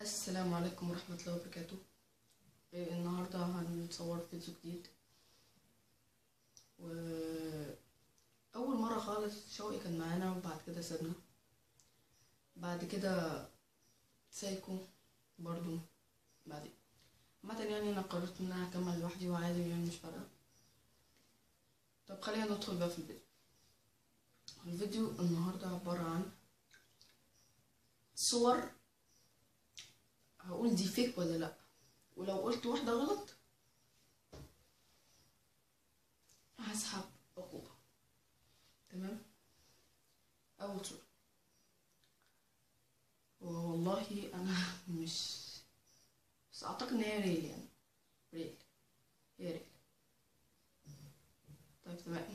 السلام عليكم ورحمة الله وبركاته إيه، النهاردة هنصور فيديو جديد وأول مرة خالص شوقي كان معانا وبعد كده سابنا بعد كده سايكو برضو بعد عامة يعني أنا قررت إن أنا هكمل لوحدي وعادي يعني مش فارقة طب خلينا ندخل بقى في الفيديو الفيديو النهاردة عبارة عن صور هقول دي فيك ولا لا ولو قلت واحدة غلط هسحب عقوبة تمام أول صورة والله أنا مش بس أعتقد إن هي ريل يعني ريل هي ريل طيب تمام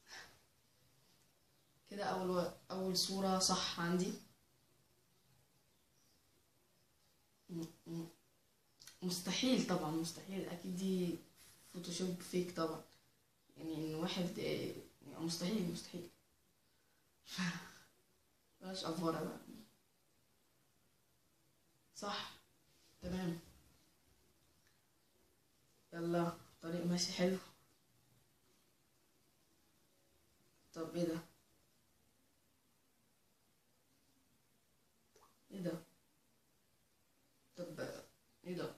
كده أول و... أول صورة صح عندي م- م- مستحيل طبعا مستحيل اكيد دي فوتوشوب فيك طبعا يعني ان واحد آه، يعني مستحيل مستحيل بلاش افوره بقى صح تمام يلا طريق ماشي حلو طب ايه ده ايه ده طب ايه ده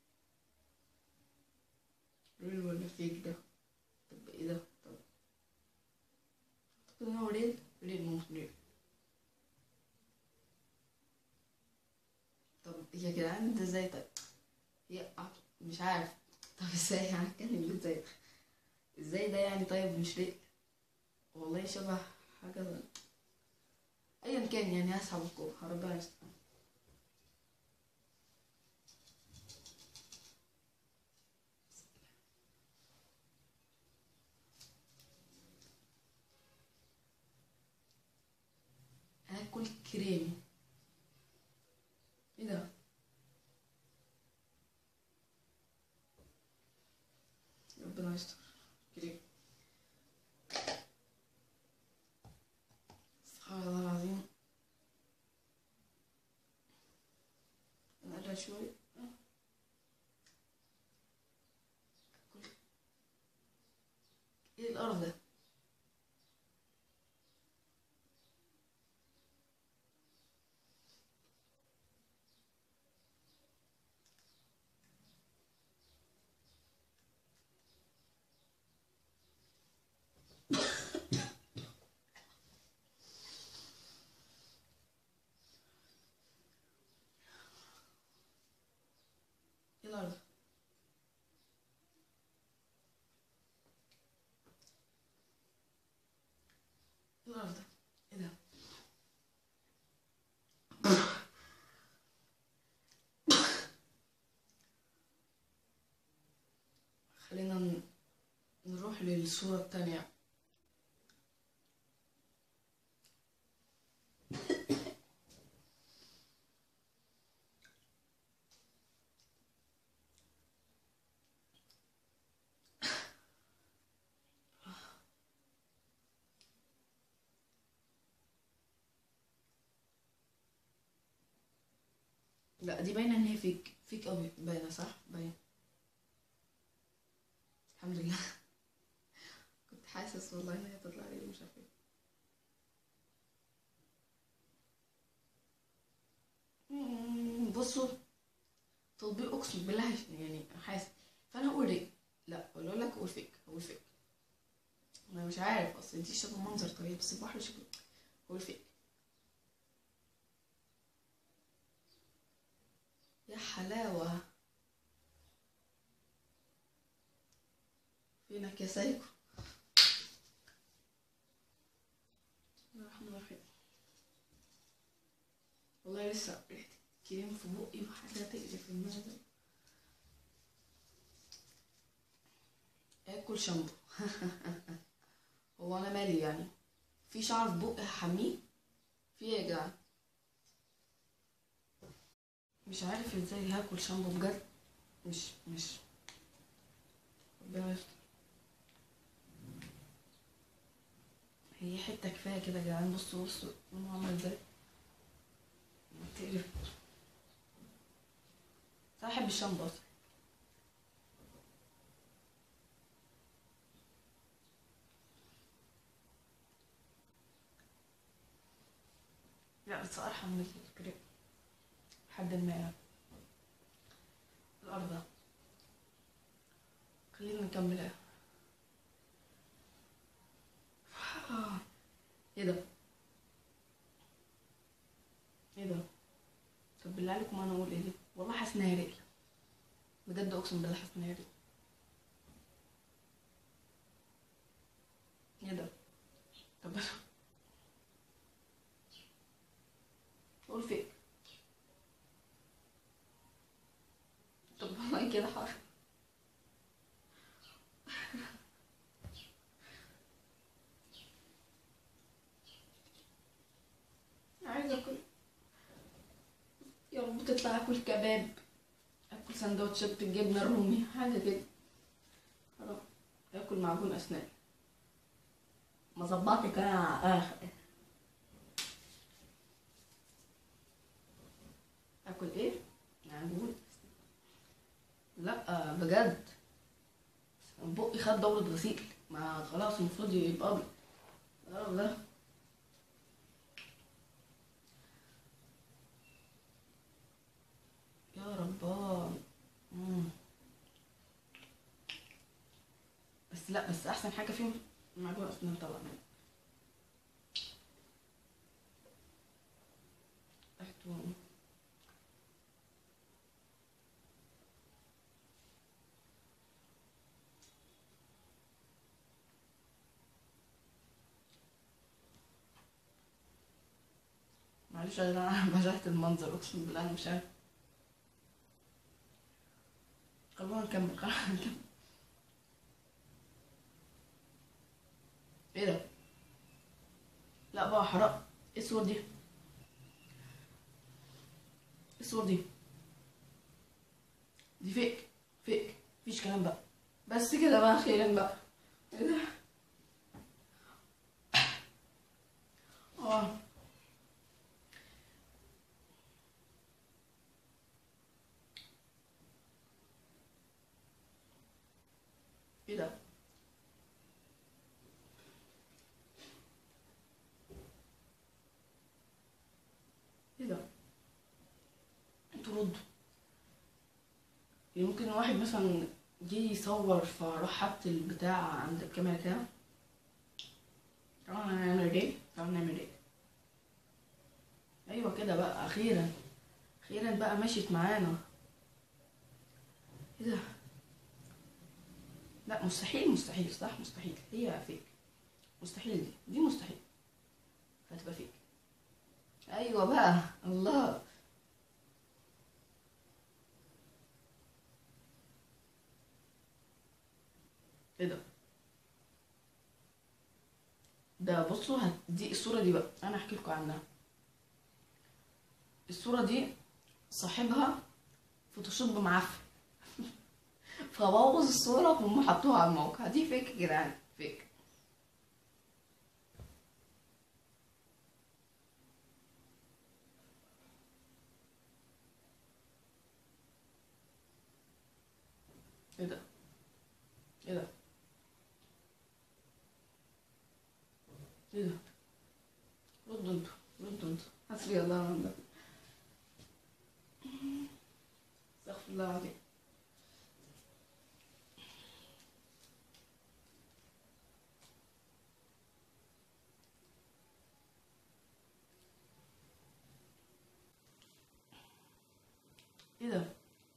ريل ولا فيك ده طب ايه ده طب اعتقد ان هو ريل ريل ممكن ريل طب يا جدعان ده ازاي طيب هي أعت- مش عارف طب ازاي يعني كان اللي ازاي ازاي ده يعني طيب مش ريل والله شبه حاجة ايا كان يعني هسحب الكوب ربنا يستر هاكل كريمي ايه ده ربنا يستر كريم سبحان الله العظيم نقلها شوي أكل. ايه القرف ده ايه القرف ده ايه القرف ده ايه ده خلينا ن- نروح للصورة التانية لا دي باينة ان هي فيك فيك اوي باينة صح باينة الحمد لله كنت حاسس والله ان هي تطلع لي مش عارفة ايه مم، بصوا تطبيق اقسم بالله هش- يعني حاسس فانا اقول ايه لا اقول لك اقول فيك اقول فيك انا مش عارف اصل دي شبه منظر طبيعي بس البحر شكله اقول فيك يا حلاوة فينك يا سايكو بسم الله الرحمن الرحيم والله لسه ريحة كريم في بقي وحاجة تقرف المعدة اكل شامبو هو انا مالي يعني في شعر في بقي هحميه في ايه يا جدعان مش عارف ازاي هاكل شامبو بجد مش مش ربنا يستر هي حتة كفاية كده يا جدعان بصوا بصوا لونه عامل ازاي تقرف بحب الشام بصل لا بس ارحم من الكريم لحد ما الارض خلينا نكملها آه. ايه ده ايه ده طب بالله عليكم انا اقول ايه ده والله حاسه انها رجل بجد اقسم بالله حاسه انها رجل ايه ده طب قول فيك طب والله كده حر عايزه اكل يا رب تطلع اكل كباب اكل سندوتشات الجبنه الرومي حاجه كده خلاص اكل معجون اسنان مظبطك انا على اخر اكل ايه معجون لا بجد بقي خد دورة غسيل ما خلاص المفروض يبقى ابيض اه ده يا رباه مم. بس لا بس احسن حاجه فيهم معجون اسنان طبعا ريحته معلش انا بجحت المنظر اقسم بالله انا مش عارف خلونا نكمل خلونا نكمل ايه ده لا بقى حرام ايه الصور دي ايه الصور دي دي فيك فيك مفيش كلام بقى بس كده بقى اخيرا بقى ايه ده اه ايه ده ايه ده انتوا ردوا يعني ممكن واحد مثلا جه يصور فراح حط البتاع عند الكاميرا كده طبعا هنعمل ايه طبعا نعمل ايه ايوه كده بقى اخيرا اخيرا بقى مشيت معانا ايه ده لا مستحيل مستحيل صح مستحيل هي فيك مستحيل دي دي مستحيل هتبقى فيك ايوه بقى الله ايه ده ده بصوا هت... دي الصورة دي بقى انا احكي لكم عنها الصورة دي صاحبها فوتوشوب معفن فبوظ الصورة وهم حطوها على الموقع دي فيك يا جدعان فيك ايه ده ايه ده ايه ده ردوا انتوا ردوا انتوا حسبي الله ونعم الوكيل استغفر الله العظيم ايه ده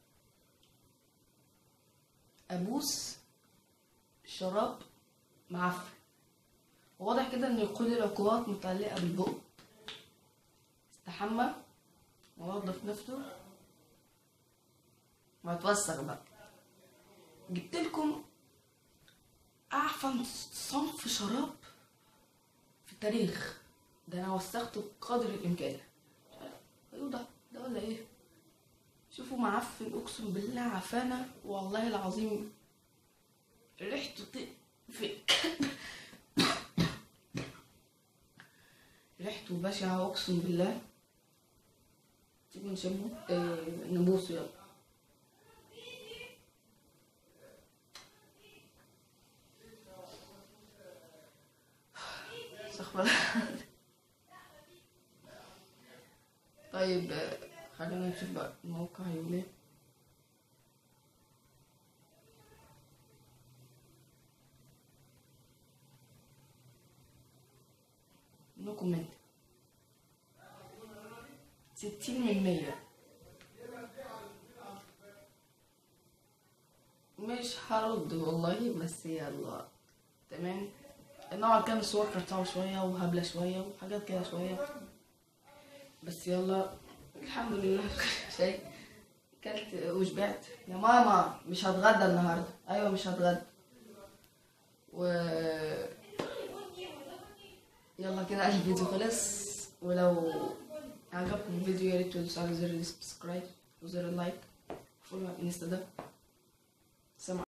ابوس شراب معفن واضح كده ان كل العقوبات متعلقه بالبق استحمى ونضف نفسه وهتوسخ بقى جبت لكم اعفن صنف شراب في التاريخ ده انا وسخته بقدر الامكان ايوه ده ده ولا ايه شوفوا معفن اقسم بالله عفانه والله العظيم ريحته في ريحته بشعة اقسم بالله تيجي نشمه آه نبوسه يلا خلينا نشوف بقى الموقع هيقول ايه نو كومنت ستين من مية مش هرد والله بس يلا تمام نوعا كان الصور كانت صعبة شوية وهبلة شوية وحاجات كده شوية بس يلا الحمد لله شيء كلت وشبعت يا ماما مش هتغدى النهاردة أيوة مش هتغدى و يلا كده الفيديو خلص ولو عجبكم الفيديو يا ريت تدوسوا على زر السبسكرايب وزر اللايك وفولو على الانستا ده سلام